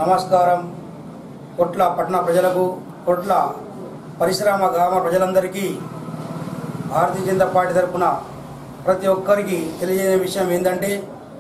నమస్కారం కొట్ల పట్టణ ప్రజలకు కొట్ల పరిశ్రమ గ్రామ ప్రజలందరికీ భారతీయ జనతా పార్టీ తరఫున ప్రతి ఒక్కరికి తెలియజేసే విషయం ఏంటంటే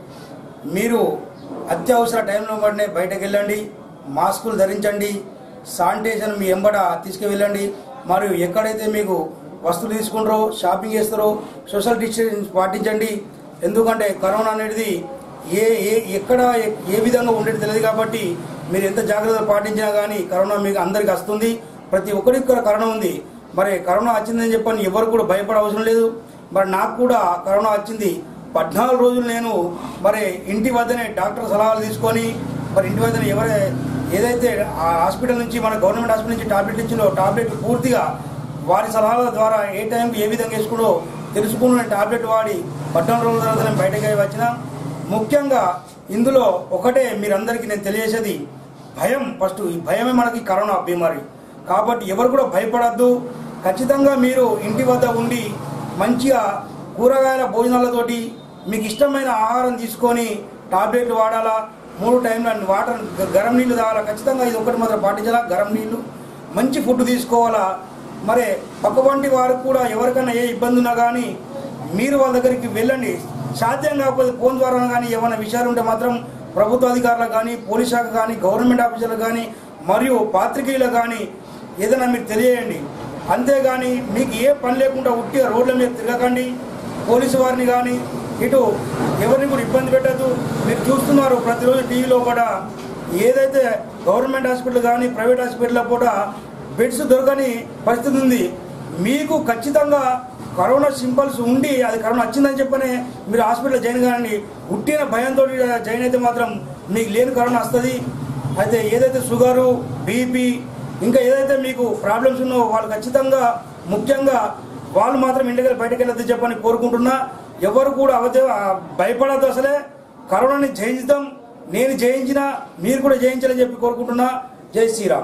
మీరు అత్యవసర టైంలో వెంటనే బయటకు వెళ్ళండి మాస్కులు ధరించండి శానిటైజర్ మీ ఎంబడ తీసుకువెళ్ళండి మరియు ఎక్కడైతే మీకు వస్తువులు తీసుకుంటారో షాపింగ్ చేస్తారో సోషల్ డిస్టెన్స్ పాటించండి ఎందుకంటే కరోనా అనేది ఏ ఏ ఎక్కడ ఏ- ఏ విధంగా ఉండేది తెలియదు కాబట్టి మీరు ఎంత జాగ్రత్తలు పాటించినా కానీ కరోనా మీకు అందరికి వస్తుంది ప్రతి ఒక్కరికి కూడా కరోనా ఉంది మరి కరోనా వచ్చిందని చెప్పని ఎవరు కూడా భయపడ అవసరం లేదు మరి నాకు కూడా కరోనా వచ్చింది పద్నాలుగు రోజులు నేను మరి ఇంటి వద్దనే డాక్టర్ సలహాలు తీసుకొని మరి ఇంటి వద్దనే ఎవరే ఏదైతే ఆ హాస్పిటల్ నుంచి మన గవర్నమెంట్ హాస్పిటల్ నుంచి టాబ్లెట్ ఇచ్చిందో టాబ్లెట్ పూర్తిగా వారి సలహాల ద్వారా ఏ టైంకి ఏ విధంగా వేసుకునో తెలుసుకున్న టాబ్లెట్ వాడి పద్నాలుగు రోజుల తర్వాత నేను బయటకి వచ్చిన ముఖ్యంగా ఇందులో ఒకటే మీరందరికీ నేను తెలియజేసేది భయం ఫస్ట్ ఈ భయమే మనకి కరోనా బీమారి కాబట్టి ఎవరు కూడా భయపడద్దు ఖచ్చితంగా మీరు ఇంటి వద్ద ఉండి మంచిగా కూరగాయల భోజనాలతోటి మీకు ఇష్టమైన ఆహారం తీసుకొని టాబ్లెట్లు వాడాలా మూడు టైంల వాటర్ గ- గరం నీళ్లు తాగాలా ఖచ్చితంగా ఇది ఒకటి మాత్రం పాటించాలా గరం నీళ్లు మంచి ఫుడ్ తీసుకోవాలా మరి పక్కవంటి వారికి కూడా ఎవరికైనా ఏ ఇబ్బంది ఉన్నా కానీ మీరు వాళ్ళ దగ్గరికి వెళ్ళండి సాధ్యం కాకపోతే ఫోన్ ద్వారా కానీ ఏమైనా విషయాలు ఉంటే మాత్రం ప్రభుత్వ అధికారులకు కానీ పోలీస్ శాఖ కానీ గవర్నమెంట్ ఆఫీసర్లకు కానీ మరియు పాత్రికేయులకు కానీ ఏదైనా మీరు తెలియజేయండి అంతేగాని మీకు ఏ పని లేకుండా ఉట్టిగా రోడ్ల మీద తిరగకండి పోలీసు వారిని కానీ ఇటు ఎవరిని కూడా ఇబ్బంది పెట్టద్దు మీరు చూస్తున్నారు ప్రతిరోజు టీవీలో కూడా ఏదైతే గవర్నమెంట్ హాస్పిటల్ కానీ ప్రైవేట్ హాస్పిటల్లో కూడా బెడ్స్ దొరకని పరిస్థితి ఉంది మీకు ఖచ్చితంగా కరోనా సింపల్స్ ఉండి అది కరోనా వచ్చిందని చెప్పనే మీరు హాస్పిటల్ జాయిన్ కానండి పుట్టిన భయంతో జాయిన్ అయితే మాత్రం మీకు లేని కరోనా వస్తుంది అయితే ఏదైతే షుగరు బీపీ ఇంకా ఏదైతే మీకు ప్రాబ్లమ్స్ ఉన్నాయో వాళ్ళు ఖచ్చితంగా ముఖ్యంగా వాళ్ళు మాత్రం ఇంటికి బయటకు వెళ్ళొద్దు చెప్పని కోరుకుంటున్నా ఎవరు కూడా అవతే భయపడద్దు అసలే కరోనాని జయించుదాం నేను జయించిన మీరు కూడా జయించాలని చెప్పి కోరుకుంటున్నా జై శ్రీరామ్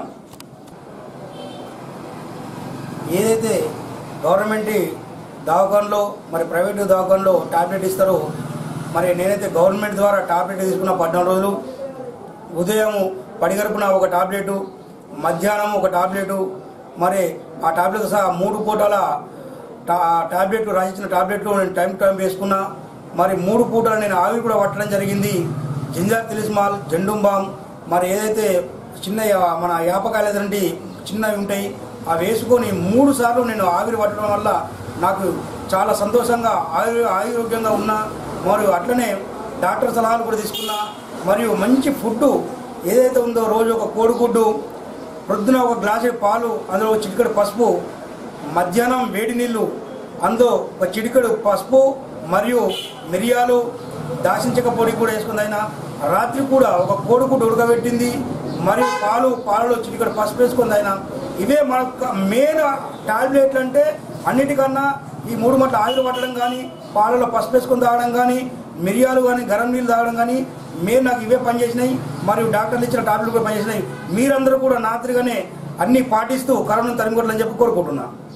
ఏదైతే గవర్నమెంట్ దవాఖానలో మరి ప్రైవేట్ దవాఖానలో టాబ్లెట్ ఇస్తారో మరి నేనైతే గవర్నమెంట్ ద్వారా టాబ్లెట్ తీసుకున్న పద్నాలుగు రోజులు ఉదయం పడిగడుపున ఒక టాబ్లెట్ మధ్యాహ్నం ఒక టాబ్లెట్ మరి ఆ టాబ్లెట్ సహా మూడు పూటల టా టాబ్లెట్ రాసిచ్చిన టాబ్లెట్లు నేను టైం టు టైం వేసుకున్నా మరి మూడు పూటలు నేను ఆవిరి కూడా పట్టడం జరిగింది జింజర్ తిలిస్మాల్ జెండుంబాం మరి ఏదైతే చిన్న యా- మన యాపకాయలు ఏదంటే చిన్నవి ఉంటాయి అవి వేసుకొని మూడు సార్లు నేను ఆవిరి పట్టడం వల్ల నాకు చాలా సంతోషంగా ఆయు ఆరోగ్యంగా ఉన్నా మరియు అట్లనే డాక్టర్ సలహాలు కూడా తీసుకున్నా మరియు మంచి ఫుడ్ ఏదైతే ఉందో రోజు ఒక కోడిగుడ్డు ప్రొద్దున ఒక గ్లాసు పాలు అందులో ఒక చిటికెడు పసుపు మధ్యాహ్నం వేడి నీళ్లు అందులో ఒక చిటికెడు పసుపు మరియు మిరియాలు దాచించక పొడి కూడా వేసుకుంది ఆయన రాత్రి కూడా ఒక కోడిగుడ్డు ఉడకబెట్టింది మరియు పాలు పాలలో చిటికెడు పసుపు వేసుకుంది ఆయన ఇవే మన మెయిన్ టాబ్లెట్లు అంటే అన్నిటికన్నా ఈ మూడు మట్ల ఆయులు పట్టడం కానీ పాలలో పసుపు వేసుకొని తాగడం కానీ మిరియాలు కానీ గరం నీళ్ళు తాగడం కానీ మీరు నాకు ఇవే పనిచేసినాయి మరియు డాక్టర్లు ఇచ్చిన టాబ్లెట్లు కూడా పనిచేసినాయి మీరందరూ కూడా నాతిరిగానే అన్ని పాటిస్తూ కరోనా తరిమికొట్లని చెప్పి కోరుకుంటున్నా